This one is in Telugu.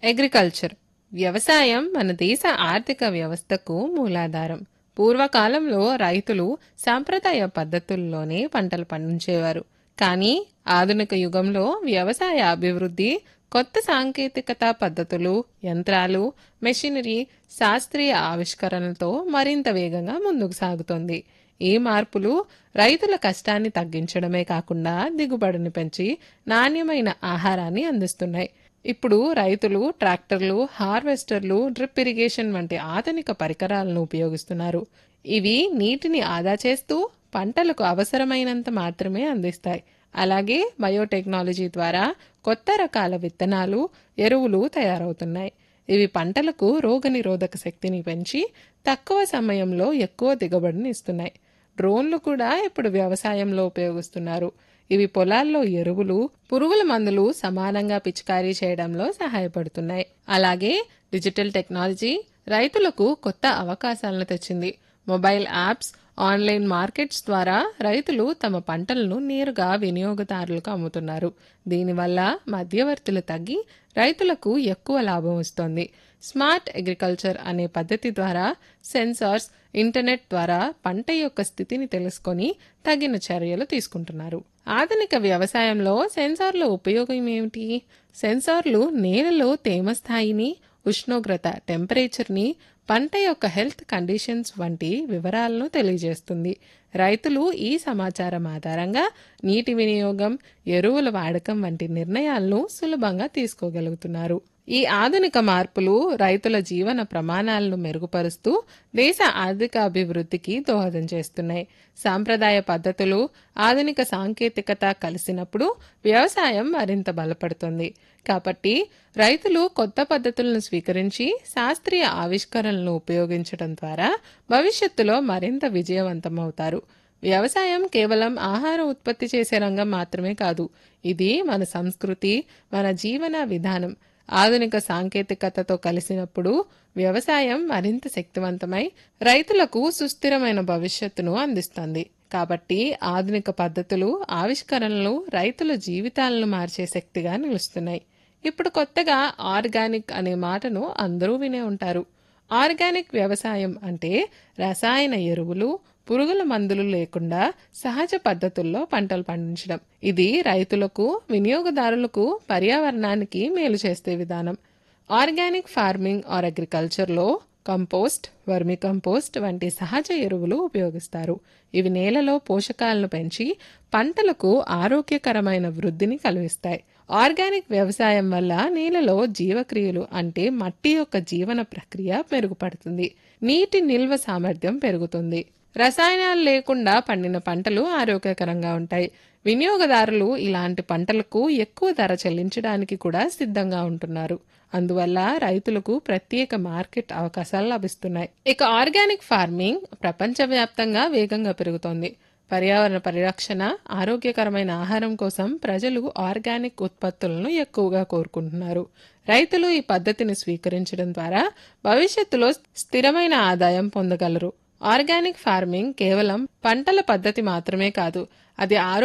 అగ్రికల్చర్ వ్యవసాయం మన దేశ ఆర్థిక వ్యవస్థకు మూలాధారం పూర్వకాలంలో రైతులు సాంప్రదాయ పద్ధతుల్లోనే పంటలు పండించేవారు కానీ ఆధునిక యుగంలో వ్యవసాయ అభివృద్ధి కొత్త సాంకేతికత పద్ధతులు యంత్రాలు మెషినరీ శాస్త్రీయ ఆవిష్కరణలతో మరింత వేగంగా ముందుకు సాగుతోంది ఈ మార్పులు రైతుల కష్టాన్ని తగ్గించడమే కాకుండా దిగుబడిని పెంచి నాణ్యమైన ఆహారాన్ని అందిస్తున్నాయి ఇప్పుడు రైతులు ట్రాక్టర్లు హార్వెస్టర్లు డ్రిప్ ఇరిగేషన్ వంటి ఆధునిక పరికరాలను ఉపయోగిస్తున్నారు ఇవి నీటిని ఆదా చేస్తూ పంటలకు అవసరమైనంత మాత్రమే అందిస్తాయి అలాగే బయోటెక్నాలజీ ద్వారా కొత్త రకాల విత్తనాలు ఎరువులు తయారవుతున్నాయి ఇవి పంటలకు రోగనిరోధక శక్తిని పెంచి తక్కువ సమయంలో ఎక్కువ దిగుబడిని ఇస్తున్నాయి డ్రోన్లు కూడా ఇప్పుడు వ్యవసాయంలో ఉపయోగిస్తున్నారు ఇవి పొలాల్లో ఎరువులు పురుగుల మందులు సమానంగా పిచికారీ చేయడంలో సహాయపడుతున్నాయి అలాగే డిజిటల్ టెక్నాలజీ రైతులకు కొత్త అవకాశాలను తెచ్చింది మొబైల్ యాప్స్ ఆన్లైన్ మార్కెట్స్ ద్వారా రైతులు తమ పంటలను నేరుగా వినియోగదారులకు అమ్ముతున్నారు దీనివల్ల మధ్యవర్తులు తగ్గి రైతులకు ఎక్కువ లాభం వస్తోంది స్మార్ట్ అగ్రికల్చర్ అనే పద్ధతి ద్వారా సెన్సార్స్ ఇంటర్నెట్ ద్వారా పంట యొక్క స్థితిని తెలుసుకొని తగిన చర్యలు తీసుకుంటున్నారు ఆధునిక వ్యవసాయంలో సెన్సార్ల ఉపయోగం ఏమిటి సెన్సార్లు నేలలో తేమ స్థాయిని ఉష్ణోగ్రత టెంపరేచర్ని పంట యొక్క హెల్త్ కండిషన్స్ వంటి వివరాలను తెలియజేస్తుంది రైతులు ఈ సమాచారం ఆధారంగా నీటి వినియోగం ఎరువుల వాడకం వంటి నిర్ణయాలను సులభంగా తీసుకోగలుగుతున్నారు ఈ ఆధునిక మార్పులు రైతుల జీవన ప్రమాణాలను మెరుగుపరుస్తూ దేశ ఆర్థిక అభివృద్ధికి దోహదం చేస్తున్నాయి సాంప్రదాయ పద్ధతులు ఆధునిక సాంకేతికత కలిసినప్పుడు వ్యవసాయం మరింత బలపడుతుంది కాబట్టి రైతులు కొత్త పద్ధతులను స్వీకరించి శాస్త్రీయ ఆవిష్కరణలను ఉపయోగించడం ద్వారా భవిష్యత్తులో మరింత విజయవంతమవుతారు వ్యవసాయం కేవలం ఆహార ఉత్పత్తి చేసే రంగం మాత్రమే కాదు ఇది మన సంస్కృతి మన జీవన విధానం ఆధునిక సాంకేతికతతో కలిసినప్పుడు వ్యవసాయం మరింత శక్తివంతమై రైతులకు సుస్థిరమైన భవిష్యత్తును అందిస్తుంది కాబట్టి ఆధునిక పద్ధతులు ఆవిష్కరణలు రైతుల జీవితాలను మార్చే శక్తిగా నిలుస్తున్నాయి ఇప్పుడు కొత్తగా ఆర్గానిక్ అనే మాటను అందరూ వినే ఉంటారు ఆర్గానిక్ వ్యవసాయం అంటే రసాయన ఎరువులు పురుగుల మందులు లేకుండా సహజ పద్ధతుల్లో పంటలు పండించడం ఇది రైతులకు వినియోగదారులకు పర్యావరణానికి మేలు చేసే విధానం ఆర్గానిక్ ఫార్మింగ్ ఆర్ అగ్రికల్చర్లో కంపోస్ట్ వర్మి కంపోస్ట్ వంటి సహజ ఎరువులు ఉపయోగిస్తారు ఇవి నేలలో పోషకాలను పెంచి పంటలకు ఆరోగ్యకరమైన వృద్ధిని కలిగిస్తాయి ఆర్గానిక్ వ్యవసాయం వల్ల నేలలో జీవక్రియలు అంటే మట్టి యొక్క జీవన ప్రక్రియ మెరుగుపడుతుంది నీటి నిల్వ సామర్థ్యం పెరుగుతుంది రసాయనాలు లేకుండా పండిన పంటలు ఆరోగ్యకరంగా ఉంటాయి వినియోగదారులు ఇలాంటి పంటలకు ఎక్కువ ధర చెల్లించడానికి కూడా సిద్ధంగా ఉంటున్నారు అందువల్ల రైతులకు ప్రత్యేక మార్కెట్ అవకాశాలు లభిస్తున్నాయి ఇక ఆర్గానిక్ ఫార్మింగ్ ప్రపంచవ్యాప్తంగా వేగంగా పెరుగుతోంది పర్యావరణ పరిరక్షణ ఆరోగ్యకరమైన ఆహారం కోసం ప్రజలు ఆర్గానిక్ ఉత్పత్తులను ఎక్కువగా కోరుకుంటున్నారు రైతులు ఈ పద్ధతిని స్వీకరించడం ద్వారా భవిష్యత్తులో స్థిరమైన ఆదాయం పొందగలరు ఆర్గానిక్ ఫార్మింగ్ కేవలం పంటల పద్ధతి మాత్రమే కాదు అది ఆరోగ్య